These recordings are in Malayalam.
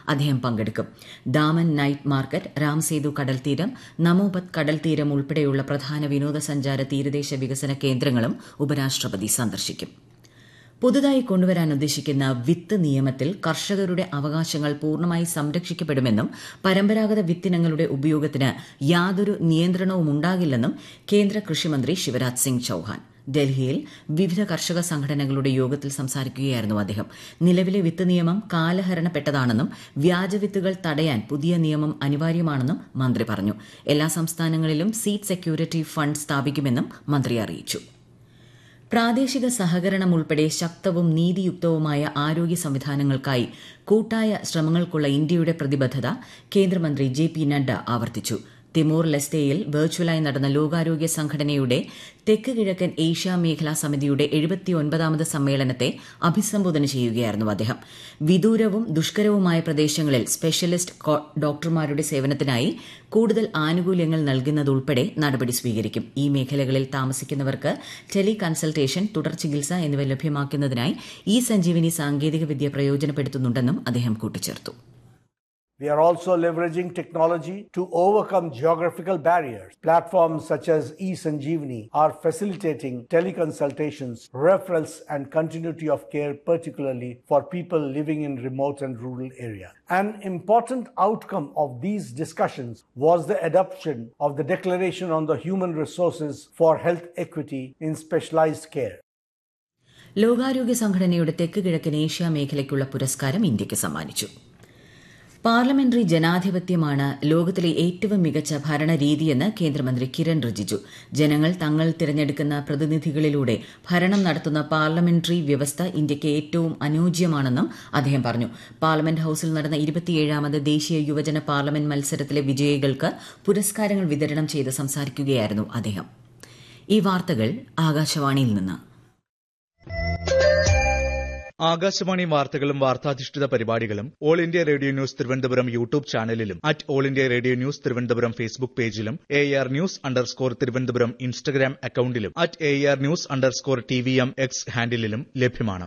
അദ്ദേഹം പങ്കെടുക്കും ദാമൻ നൈറ്റ് മാർക്കറ്റ് രാംസേതു കടൽത്തീരം നമോബത് കടൽത്തീരം ഉൾപ്പെടെയുള്ള പ്രധാന വിനോദസഞ്ചാര തീരദേശ വികസന കേന്ദ്രങ്ങളും ഉപരാഷ്ട്രപതി സന്ദർശിക്കും പുതുതായി കൊണ്ടുവരാൻ ഉദ്ദേശിക്കുന്ന വിത്ത് നിയമത്തിൽ കർഷകരുടെ അവകാശങ്ങൾ പൂർണ്ണമായി സംരക്ഷിക്കപ്പെടുമെന്നും പരമ്പരാഗത വിത്തിനങ്ങളുടെ ഉപയോഗത്തിന് യാതൊരു നിയന്ത്രണവും ഉണ്ടാകില്ലെന്നും കേന്ദ്ര കൃഷിമന്ത്രി ശിവരാജ് സിംഗ് ചൌഹാൻ ഡൽഹിയിൽ വിവിധ കർഷക സംഘടനകളുടെ യോഗത്തിൽ സംസാരിക്കുകയായിരുന്നു അദ്ദേഹം നിലവിലെ വിത്ത് നിയമം കാലഹരണപ്പെട്ടതാണെന്നും വ്യാജവിത്തുകൾ തടയാൻ പുതിയ നിയമം അനിവാര്യമാണെന്നും മന്ത്രി പറഞ്ഞു എല്ലാ സംസ്ഥാനങ്ങളിലും സീഡ് സെക്യൂരിറ്റി ഫണ്ട് സ്ഥാപിക്കുമെന്നും മന്ത്രി അറിയിച്ചു പ്രാദേശിക സഹകരണം ഉൾപ്പെടെ ശക്തവും നീതിയുക്തവുമായ ആരോഗ്യ സംവിധാനങ്ങൾക്കായി കൂട്ടായ ശ്രമങ്ങൾക്കുള്ള ഇന്ത്യയുടെ പ്രതിബദ്ധത കേന്ദ്രമന്ത്രി ജെ പി നഡ്ഡ ആവർത്തിച്ചു തിമോർ ലെസ്തയിൽ വെർച്വലായി നടന്ന ലോകാരോഗ്യ സംഘടനയുടെ തെക്ക് കിഴക്കൻ ഏഷ്യ മേഖലാ സമിതിയുടെ എഴുപത്തിയൊൻപതാമത് സമ്മേളനത്തെ അഭിസംബോധന ചെയ്യുകയായിരുന്നു അദ്ദേഹം വിദൂരവും ദുഷ്കരവുമായ പ്രദേശങ്ങളിൽ സ്പെഷ്യലിസ്റ്റ് ഡോക്ടർമാരുടെ സേവനത്തിനായി കൂടുതൽ ആനുകൂല്യങ്ങൾ നൽകുന്നതുൾപ്പെടെ നടപടി സ്വീകരിക്കും ഈ മേഖലകളിൽ താമസിക്കുന്നവർക്ക് ടെലി കൺസൾട്ടേഷൻ തുടർ ചികിത്സ എന്നിവ ലഭ്യമാക്കുന്നതിനായി ഇ സഞ്ജീവനി സാങ്കേതികവിദ്യ പ്രയോജനപ്പെടുത്തുന്നുണ്ടെന്നും അദ്ദേഹം കൂട്ടിച്ചേർത്തു We are also leveraging technology to overcome geographical barriers. Platforms such as eSanjeevani are facilitating teleconsultations, referrals, and continuity of care, particularly for people living in remote and rural areas. An important outcome of these discussions was the adoption of the Declaration on the Human Resources for Health Equity in Specialized Care. ലോകാരോഗ്യ സംഘടനയുടെ തെക്ക് കിഴക്കൻ ഏഷ്യ മേഖലയ്ക്കുള്ള പുരസ്കാരം ഇന്ത്യയ്ക്ക് സമ്മാനിച്ചു പാർലമെന്ററി ജനാധിപത്യമാണ് ലോകത്തിലെ ഏറ്റവും മികച്ച ഭരണരീതിയെന്ന് കേന്ദ്രമന്ത്രി കിരൺ റിജിജു ജനങ്ങൾ തങ്ങൾ തിരഞ്ഞെടുക്കുന്ന പ്രതിനിധികളിലൂടെ ഭരണം നടത്തുന്ന പാർലമെന്ററി വ്യവസ്ഥ ഇന്ത്യയ്ക്ക് ഏറ്റവും അനുയോജ്യമാണെന്നും അദ്ദേഹം പറഞ്ഞു പാർലമെന്റ് ഹൌസിൽ നടന്ന ഇരുപത്തിയേഴാമത് ദേശീയ യുവജന പാർലമെന്റ് മത്സരത്തിലെ വിജയികൾക്ക് പുരസ്കാരങ്ങൾ വിതരണം ചെയ്ത് സംസാരിക്കുകയായിരുന്നു അദ്ദേഹം ഈ വാർത്തകൾ ആകാശവാണിയിൽ നിന്ന് ആകാശവാണി വാർത്തകളും വാർത്താധിഷ്ഠിത പരിപാടികളും all India radio news Thiruvananthapuram YouTube ചാനലിലും at all India radio news Thiruvananthapuram Facebook പേജിലും A R news underscore Thiruvananthapuram Instagram അക്കൌണ്ടിലും at A R news underscore T V M X ഹാൻഡിലും ലഭ്യമാണ്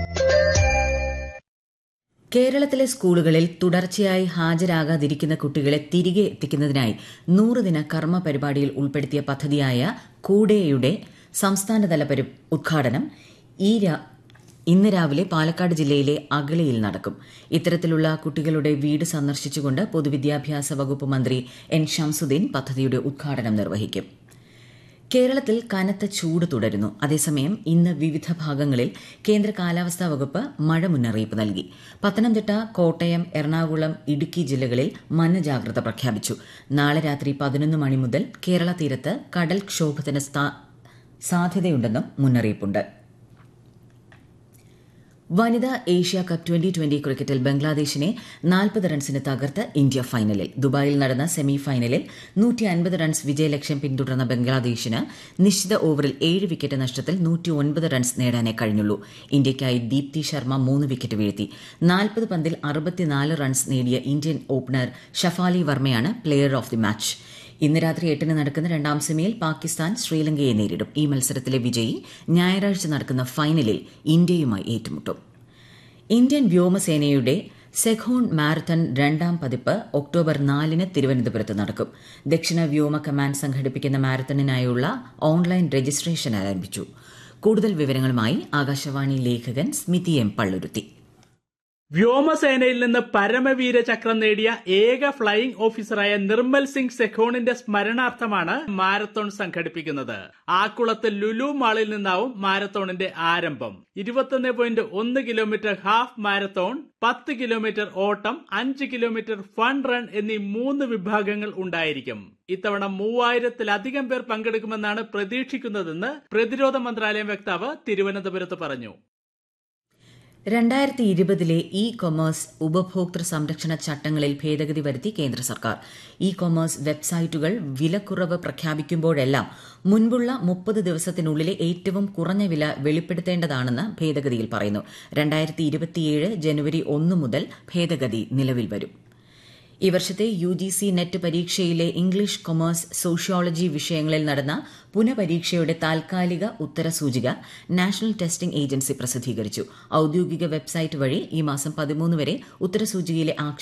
കേരളത്തിലെ സ്കൂളുകളിൽ തുടർച്ചയായി ഹാജരാകാതിരിക്കുന്ന കുട്ടികളെ തിരികെ എത്തിക്കുന്നതിനായി നൂറുദിന കർമ്മ പരിപാടിയിൽ ഉൾപ്പെടുത്തിയ പദ്ധതിയായ കൂടെയുടെ സംസ്ഥാനതല ഉദ്ഘാടനം ഈ ഇന്ന് രാവിലെ പാലക്കാട് ജില്ലയിലെ അഗളിയിൽ നടക്കും ഇത്തരത്തിലുള്ള കുട്ടികളുടെ വീട് സന്ദർശിച്ചുകൊണ്ട് പൊതുവിദ്യാഭ്യാസ വകുപ്പ് മന്ത്രി എൻ ഷംസുദ്ദീൻ പദ്ധതിയുടെ ഉദ്ഘാടനം നിർവഹിക്കും കേരളത്തിൽ കനത്ത ചൂട് തുടരുന്നു അതേസമയം ഇന്ന് വിവിധ ഭാഗങ്ങളിൽ കേന്ദ്ര കാലാവസ്ഥാ വകുപ്പ് മഴ മുന്നറിയിപ്പ് നൽകി പത്തനംതിട്ട കോട്ടയം എറണാകുളം ഇടുക്കി ജില്ലകളിൽ മഞ്ഞ ജാഗ്രത പ്രഖ്യാപിച്ചു നാളെ രാത്രി പതിനൊന്ന് മണി മുതൽ കേരള തീരത്ത് കടൽക്ഷോഭത്തിന് സാധ്യതയുണ്ടെന്നും മുന്നറിയിപ്പുണ്ട് വനിതാ ഏഷ്യ കപ്പ് ട്വന്റി ട്വന്റി ക്രിക്കറ്റിൽ ബംഗ്ലാദേശിനെ നാൽപ്പത് റൺസിന് തകർത്ത് ഇന്ത്യ ഫൈനലിൽ ദുബായിൽ നടന്ന സെമി ഫൈനലിൽ നൂറ്റി അൻപത് റൺസ് വിജയലക്ഷ്യം പിന്തുടർന്ന ബംഗ്ലാദേശിന് നിശ്ചിത ഓവറിൽ ഏഴ് വിക്കറ്റ് നഷ്ടത്തിൽ നൂറ്റി ഒൻപത് റൺസ് നേടാനേ കഴിഞ്ഞുള്ളൂ ഇന്ത്യയ്ക്കായി ദീപ്തി ശർമ്മ മൂന്ന് വിക്കറ്റ് വീഴ്ത്തി നാൽപ്പത് പന്തിൽ അറുപത്തിനാല് റൺസ് നേടിയ ഇന്ത്യൻ ഓപ്പണർ ഷഫാലി വർമ്മയാണ് പ്ലെയർ ഓഫ് ദി മാച്ച് ഇന്ന് രാത്രി എട്ടിന് നടക്കുന്ന രണ്ടാം സെമിയിൽ പാകിസ്ഥാൻ ശ്രീലങ്കയെ നേരിടും ഈ മത്സരത്തിലെ വിജയി ഞായറാഴ്ച നടക്കുന്ന ഫൈനലിൽ ഇന്ത്യയുമായി ഏറ്റുമുട്ടും ഇന്ത്യൻ വ്യോമസേനയുടെ സെഖോൺ മാരത്തൺ രണ്ടാം പതിപ്പ് ഒക്ടോബർ നാലിന് തിരുവനന്തപുരത്ത് നടക്കും ദക്ഷിണ വ്യോമ കമാൻഡ് സംഘടിപ്പിക്കുന്ന മാരത്തണിനായുള്ള ഓൺലൈൻ രജിസ്ട്രേഷൻ ആരംഭിച്ചു കൂടുതൽ വിവരങ്ങളുമായി ആകാശവാണി ലേഖകൻ സ്മിതി എം പള്ളുരുത്തി വ്യോമസേനയിൽ നിന്ന് പരമവീര ചക്രം നേടിയ ഏക ഫ്ലൈയിംഗ് ഓഫീസറായ നിർമ്മൽ സിംഗ് സെഖോണിന്റെ സ്മരണാർത്ഥമാണ് മാരത്തോൺ സംഘടിപ്പിക്കുന്നത് ആക്കുളത്ത് ലുലു മാളിൽ നിന്നാവും മാരത്തോണിന്റെ ആരംഭം ഇരുപത്തൊന്ന് പോയിന്റ് ഒന്ന് കിലോമീറ്റർ ഹാഫ് മാരത്തോൺ പത്ത് കിലോമീറ്റർ ഓട്ടം അഞ്ച് കിലോമീറ്റർ ഫൺ റൺ എന്നീ മൂന്ന് വിഭാഗങ്ങൾ ഉണ്ടായിരിക്കും ഇത്തവണ മൂവായിരത്തിലധികം പേർ പങ്കെടുക്കുമെന്നാണ് പ്രതീക്ഷിക്കുന്നതെന്ന് പ്രതിരോധ മന്ത്രാലയം വക്താവ് തിരുവനന്തപുരത്ത് പറഞ്ഞു രണ്ടായിരത്തി ഇരുപതിലെ ഇ കൊമേഴ്സ് ഉപഭോക്തൃ സംരക്ഷണ ചട്ടങ്ങളിൽ ഭേദഗതി വരുത്തി കേന്ദ്ര സർക്കാർ ഇ കൊമേഴ്സ് വെബ്സൈറ്റുകൾ വിലക്കുറവ് പ്രഖ്യാപിക്കുമ്പോഴെല്ലാം മുൻപുള്ള മുപ്പത് ദിവസത്തിനുള്ളിലെ ഏറ്റവും കുറഞ്ഞ വില വെളിപ്പെടുത്തേണ്ടതാണെന്ന് ഭേദഗതിയിൽ പറയുന്നു രണ്ടായിരത്തി ഇരുപത്തിയേഴ് ജനുവരി ഒന്ന് മുതൽ ഭേദഗതി നിലവിൽ വരും ഈ വർഷത്തെ യു ജി സി നെറ്റ് പരീക്ഷയിലെ ഇംഗ്ലീഷ് കൊമേഴ്സ് സോഷ്യോളജി വിഷയങ്ങളിൽ നടന്ന പുനഃപരീക്ഷയുടെ താൽക്കാലിക ഉത്തരസൂചിക നാഷണൽ ടെസ്റ്റിംഗ് ഏജൻസി പ്രസിദ്ധീകരിച്ചു ഔദ്യോഗിക വെബ്സൈറ്റ് വഴി ഈ മാസം പതിമൂന്ന് വരെ ഉത്തരസൂചികയിലെ